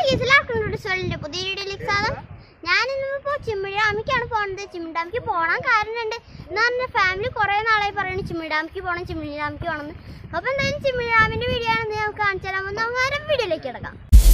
കീസിലാക്കുന്നുണ്ട് സോളിന്റെ പുതിയ വീഡിയോയിലേക്ക് സ്വാഗതം ഞാൻ ഇന്നിപ്പോ ചിമ്മിടാമിക്കാണ് പോകുന്നത് ചിമ്മിടാമിക്ക് പോകാൻ കാരണമുണ്ട് എന്ന് പറഞ്ഞ ഫാമിലി കുറെ നാളായി പറയുന്നു ചിമ്മിടാമിക്ക് പോകണം ചിമ്മിടാമിക്ക് പോകണം എന്ന് അപ്പൊ എന്തായാലും ചിമ്മിടാമിന്റെ വീഡിയോ ആണെന്ന് നമുക്ക് കാണിച്ചു തരാൻ നമുക്ക് നേരം വീഡിയോയിലേക്ക് കിടക്കാം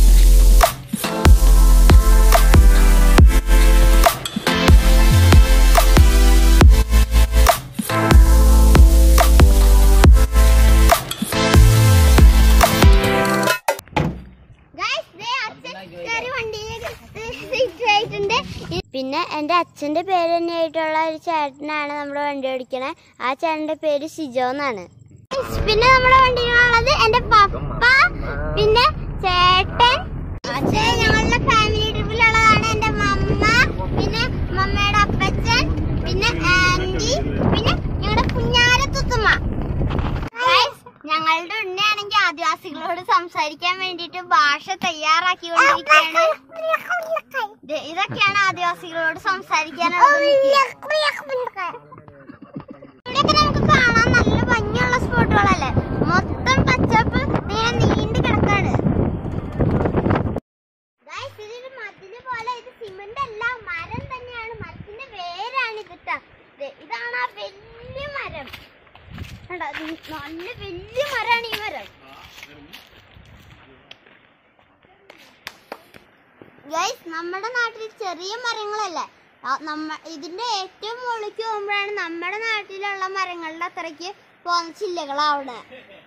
പിന്നെ എൻ്റെ അച്ഛൻ്റെ പേര് തന്നെയായിട്ടുള്ള ഒരു ചേട്ടനാണ് നമ്മുടെ വണ്ടി ഓടിക്കണേ ആ ചേട്ടൻ്റെ പേര് സിജോ എന്നാണ് പിന്നെ നമ്മുടെ വണ്ടിയിലുള്ളത് എൻ്റെ പപ്പ പിന്നെ ചേട്ടൻ അത് ഞങ്ങളുടെ ഫാമിലി ട്രിപ്പിലുള്ളതാണ് എൻ്റെ മമ്മ പിന്നെ മമ്മയുടെ അപ്പച്ചൻ പിന്നെ ആൻറ്റി പിന്നെ ഞങ്ങളുടെ കുഞ്ഞാര തുത്തുമ്മ Guys, ഞങ്ങളുടെ ഉണ്ണയാണെങ്കിൽ ആദിവാസികളോട് സംസാരിക്കാൻ വേണ്ടിയിട്ട് ഭാഷ തയ്യാറാക്കിക്കൊണ്ടിരിക്കുകയാണ് ദേ, ഇതൊക്കെയാണ് ആദിവാസികളോട് സംസാരിക്കാനുള്ളത് ഇവിടെയൊക്കെ നമുക്ക് കാണാൻ നല്ല ഭംഗിയുള്ള സ്പോട്ടുകളല്ലേ മൊത്തം പച്ചപ്പ് ഇങ്ങനെ നീണ്ടു കിടക്കാണ് Guys, ഇതൊരു മതില് പോലെ ഇത് സിമന്റ് അല്ല മരം തന്നെയാണ് മരത്തിന്റെ വേരാണ് ഇത് ട്ടാ. ദേ, ഇതാണ് ആ വലിയ മരം കണ്ടോ? ഇത് നല്ല വലിയ മരമാണ് ഈ മരം ഗൈസ് നമ്മുടെ നാട്ടിൽ ചെറിയ മരങ്ങളല്ലേ ആ, നമ്മ ഇതിന്റെ ഏറ്റവും മുകളിലേക്ക് പോകുമ്പോഴാണ് നമ്മുടെ നാട്ടിലുള്ള മരങ്ങളുടെ അത്രയ്ക്ക് പോകുന്ന ചില്ലകളാവണേ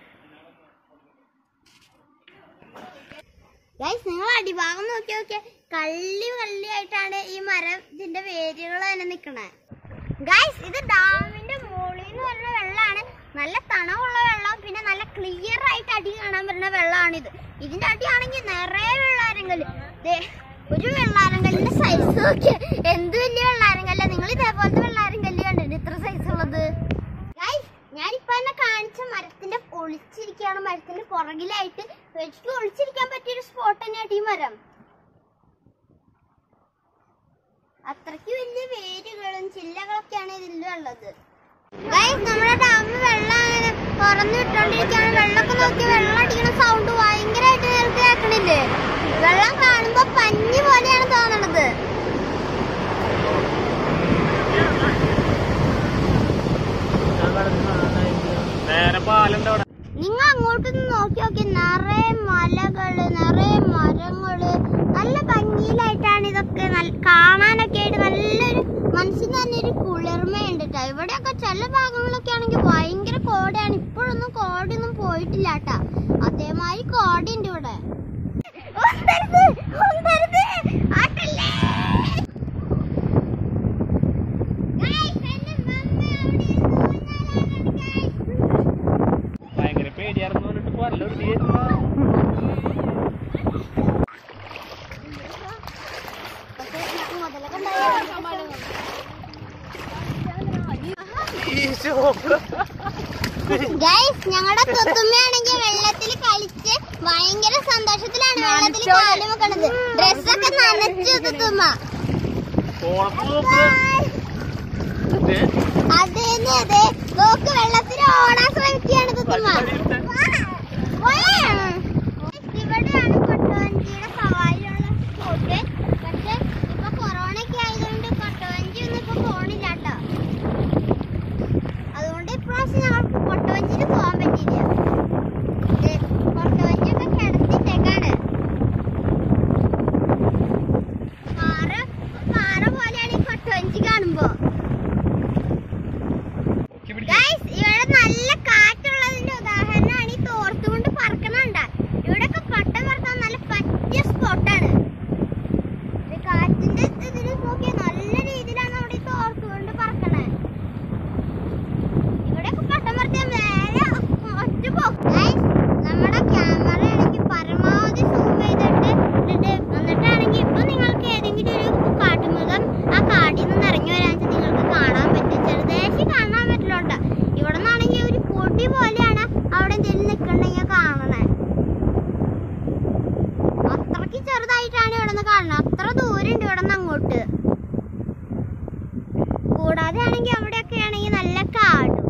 ഗൈസ് നിങ്ങൾ അടിഭാഗം നോക്കി നോക്കിയാൽ കള്ളി കള്ളിയായിട്ടാണ് ഈ മരം ഇതിന്റെ വേരുകൾ തന്നെ നിക്കണേ ഗൈസ് ഇത് ഡാമിന്റെ മുകളിൽ നിന്ന് വരുന്ന വെള്ളമാണ് നല്ല തണവുള്ള വെള്ളം പിന്നെ നല്ല ക്ലിയർ ആയിട്ട് അടി കാണാൻ വരുന്ന വെള്ളമാണിത് ഇതിന്റെ അടിയാണെങ്കിൽ നിറയെ വെള്ളാരങ്കല് ദേ ഒരു വെള്ളാരങ്കല്ലിന്റെ സൈസ് നോക്കിയ എന്ത് വലിയ വെള്ളാരങ്കല്ല നിങ്ങൾ ഇതേപോലത്തെ വെള്ളാരങ്കല്ല് കണ്ടിട്ട് ഇത്ര സൈസ് ഉള്ളത് ഗൈസ് ഞാനിപ്പോ എന്നെ കാണിച്ച മരത്തിന്റെ ഒളിച്ചിരിക്കുകയാണ് മരത്തിന്റെ പുറകിലായിട്ട് എനിക്ക് ഒളിച്ചിരിക്കാൻ പറ്റിയൊരു സ്പോട്ട് തന്നെയാണ് ഈ മരം അത്രയ്ക്ക് വലിയ വേരുകളും ചില്ലകളൊക്കെയാണ് ഇതിലുള്ളത് ഗൈസ് നമ്മുടെ ഡാമിൽ വെള്ളം അങ്ങനെ തുറന്നു വിട്ടോണ്ടിരിക്കുകയാണ് വെള്ളമൊക്കെ നോക്കി വെള്ളം അടിക്കുന്ന സൗണ്ട് ഭയങ്കരമായിട്ട് നേരത്തെ കേൾക്കണില്ലേ വെള്ളം കാണുമ്പോ പഞ്ഞി പോലെയാണ് തോന്നണത് നേരെ പാലുണ്ട് അവിടെ നിങ്ങൾ അങ്ങോട്ട് നോക്കി നോക്കി നിറയെ മലകള് നിറയെ മരങ്ങള് നല്ല ഭംഗിയിലായിട്ടാണ് ഇതൊക്കെ നല്ല കാണാനൊക്കെ ആയിട്ട് നല്ലൊരു മനസ്സിന് തന്നെ ഒരു കുളിർമയുണ്ട് ട്ടോ ഇവിടെയൊക്കെ ചില ഭാഗങ്ങളൊക്കെ ആണെങ്കിൽ ഭയങ്കര കോടയാണ് ഇപ്പോഴൊന്നും കോടയൊന്നും പോയിട്ടില്ല കേട്ടാ അതേമാതിരി കോടയുണ്ട് ഇവിടെ ഉന്തരുത്, ഉന്തരുത്, ആട്ടല്ലേ. Guys, എന്റെ മമ്മ അവിടെ ഇരുന്ന് ഊഞ്ഞാലാടാണ്, guys. ഭയങ്കര പേടിയായിരുന്നു പറഞ്ഞിട്ട് പറലൊരു ഗൈസ് ഞങ്ങളുടെ തൊത്തുമ്മയാണെങ്കിൽ വെള്ളത്തിൽ കളിച്ച് ഭയങ്കര സന്തോഷത്തിലാണ് വെള്ളത്തിൽ കാല് വെക്കണത് ഡ്രസ്സൊക്കെ നനച്ചു തൊത്തുമ്മ അതേന്ന് അതെ നോക്ക് വെള്ളത്തിൽ ഓടാൻ ശ്രമിക്കുകയാണ് തൊത്തുമ്മ ഇവിടെയാണ് കൊട്ടുവഞ്ചിയുടെ സവാരിയുള്ള സ്പോട്ട് പക്ഷെ ഇപ്പൊ കൊറോണ ഒക്കെ ആയതുകൊണ്ട് കൊട്ടുവഞ്ചി ഒന്നും ഇപ്പൊ പോണില്ല കേട്ടോ അതുകൊണ്ട് ഇപ്രാവശ്യം ഞങ്ങൾക്ക് കൊട്ടുവഞ്ചിയിൽ പോകാൻ പറ്റിയില്ല ദേ, കൊട്ടുവഞ്ചിയൊക്കെ കിടത്തിട്ടേക്കാണ് പാറ പാറ പോലെയാണ് ഈ കൊട്ടുവഞ്ചി കാണുമ്പോ ഗൈസ് ഇവിടെ നല്ല കാറ്റുള്ളതിന്റെ ഉദാഹരണമാണ് ഈ തോർത്തുകൊണ്ട് പറക്കണണ്ട ഇവിടെയൊക്കെ പട്ടം പറത്താൻ നല്ല പറ്റിയ സ്പോട്ടാണ് കാറ്റിന്റെ ഇതിൽ നോക്കിയാൽ നല്ല രീതിയിലാണ് അവിടെ ഈ തോർത്തുകൊണ്ട് പറക്കണേ ഇവിടെയൊക്കെ പട്ടം പറത്തിയാൽ നേരെ ഒറ്റ പോകും ഗൈസ് നമ്മുടെ ക്യാമറ ആണെങ്കിൽ പരമാവധി സൂം ചെയ്തിട്ട് ഇട്ടിട്ട് എന്നിട്ടാണെങ്കിൽ ഇപ്പൊ നിങ്ങൾക്ക് ഏതെങ്കിലും ഒരു കാട്ടുമൃഗം ആ കാട്ടിൽ നിന്ന് ഇറങ്ങി വരാൻ വെച്ചാൽ നിങ്ങൾക്ക് കാണാൻ പറ്റും ചെറുതേശി കാണാൻ പറ്റില്ലോണ്ട ഇവിടെ നിന്നാണെങ്കിൽ ഒരു പൊടി പോലെയാണ് അവിടെ എന്തെങ്കിലും നിൽക്കണ്ടെങ്കിൽ കാണണേ അത്രയ്ക്ക് ചെറുതായിട്ടാണ് ഇവിടെ നിന്ന് കാണുന്നത് അത്ര ദൂരം ഉണ്ട് ഇവിടെ നിന്ന് അങ്ങോട്ട് കൂടാതെ ആണെങ്കിൽ അവിടെയൊക്കെ ആണെങ്കിൽ നല്ല കാടും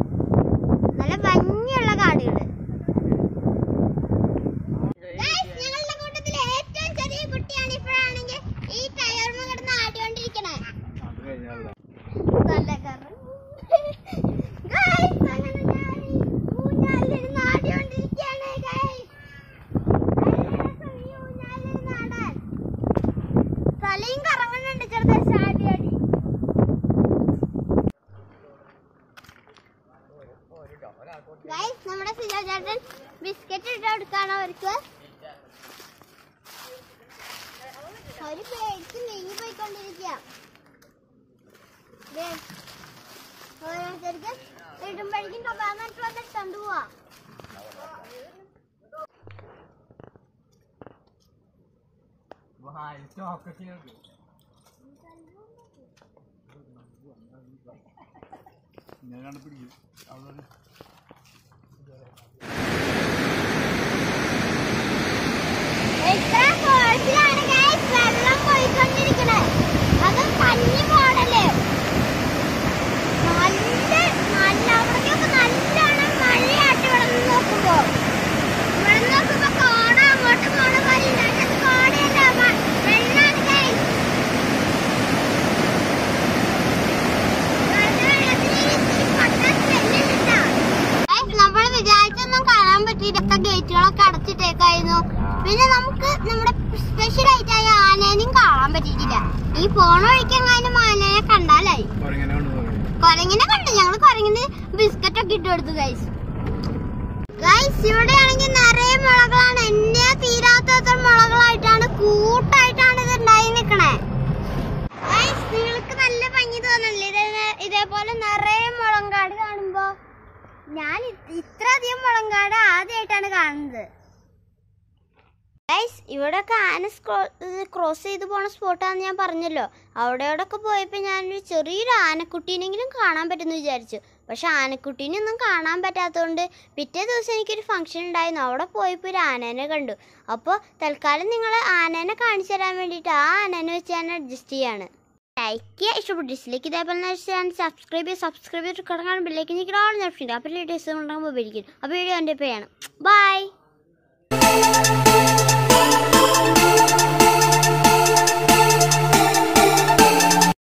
നല്ല ഭംഗിയുള്ള കാടുകള് Guys, ഒരു പേടിച്ച് നീങ്ങി പോയിക്കൊണ്ടിരിക്കുക ദേ, ഓരോരുത്തർക്ക് ഇടുമ്പോഴേക്കും ടൊബാന്നിട്ട് വന്ന് ഇട്ടോണ്ട് പോവാ ഞാൻ പിടിക്കും അവിടെ എത്ര ഫോഴ്സിലാണ് ഗൈസ് വെള്ളം പോയിക്കൊണ്ടിരിക്കണത് അതും കഞ്ഞി മോഡല് നല്ല നല്ല അവിടേക്കൊക്കെ നല്ലോണം മഴയാട്ട് ഇവിടെ നിന്ന് നോക്കുമ്പോ ഇവിടെ നിന്ന് നോക്കുമ്പോ കോട അങ്ങോട്ട് പോണ പോലെ ഉണ്ട്. പക്ഷെ അത് കോടയല്ല മ- വെള്ളാണ് ഗൈസ് നമ്മൾ വിചാരിച്ചൊന്നും കാണാൻ പറ്റിയിട്ടൊക്കെ ഗേറ്റുകളൊക്കെ അടച്ചിട്ടേക്കായിരുന്നു പിന്നെ നമുക്ക് നമ്മുടെ സ്പെഷ്യൽ ആയിട്ടായ ആനേനെയും കാണാൻ പറ്റിയിട്ടില്ല ഈ പോണ വഴിക്കെങ്ങാനും ആനേനെ കണ്ടാലായി കുരങ്ങനെ കൊണ്ടുപോകും കൊരങ്ങിനെ കണ്ടു ഞങ്ങൾ കൊരങ്ങിന് ബിസ്ക്കറ്റ് ഒക്കെ ഇട്ട് കൊടുത്തു ഗൈസ് ഗൈസ് ഇവിടെ ആണെങ്കിൽ നിറയെ മുളകളാണ് എന്നെ തീരാത്തത്ര മുളകളായിട്ടാണ് കൂട്ടായിട്ടാണ് ഇത് ഉണ്ടായി നിക്കണേ ഗൈസ് നിങ്ങൾക്ക് നല്ല ഭംഗി തോന്നണില്ലേ ഇത് ഇതേപോലെ നിറയെ മുളങ്കാട് കാണുമ്പോ ഞാൻ ഇത് ഇത്രയധികം മുളങ്കാട് ആദ്യമായിട്ടാണ് കാണുന്നത് ഗൈസ് ഇവിടെയൊക്കെ ആന ക്രോസ് ചെയ്ത് പോണ സ്പോട്ടാന്ന് ഞാൻ പറഞ്ഞല്ലോ അവിടെ അവിടെയൊക്കെ പോയപ്പോൾ ഞാനൊരു ചെറിയൊരു ആനക്കുട്ടീനെങ്കിലും കാണാൻ പറ്റുമെന്ന് വിചാരിച്ചു പക്ഷെ ആനക്കുട്ടീനെ ഒന്നും കാണാൻ പറ്റാത്തതുകൊണ്ട് പിറ്റേ ദിവസം എനിക്കൊരു ഫംഗ്ഷൻ ഉണ്ടായിരുന്നു അവിടെ പോയപ്പോൾ ഒരു ആനേനെ കണ്ടു അപ്പോൾ തൽക്കാലം നിങ്ങൾ ആനേനെ കാണിച്ചു തരാൻ വേണ്ടിയിട്ട് ആ ആനേനെ വെച്ച് ഞാൻ അഡ്ജസ്റ്റ് ചെയ്യാണ് ലൈക്ക് ചെയ്യുക ഇഷ്ടപ്പെട്ടു ഡിസ്ലൈക്ക് ഇതേപോലെ ചാനൽ സബ്സ്ക്രൈബ് ചെയ്യുക സബ്സ്ക്രൈബ് ചെയ്തിട്ട് കിടക്കാൻ ബില്ലേക്ക് എനിക്ക് ഓൾ ഓപ്ഷൻ ഉണ്ട് അപ്പോൾ ലേറ്റസ്റ്റ് ഉണ്ടാകുമ്പോൾ ഉപയോഗിക്കും അപ്പോൾ വീഡിയോ എൻ്റെ പേയാണ് ബൈ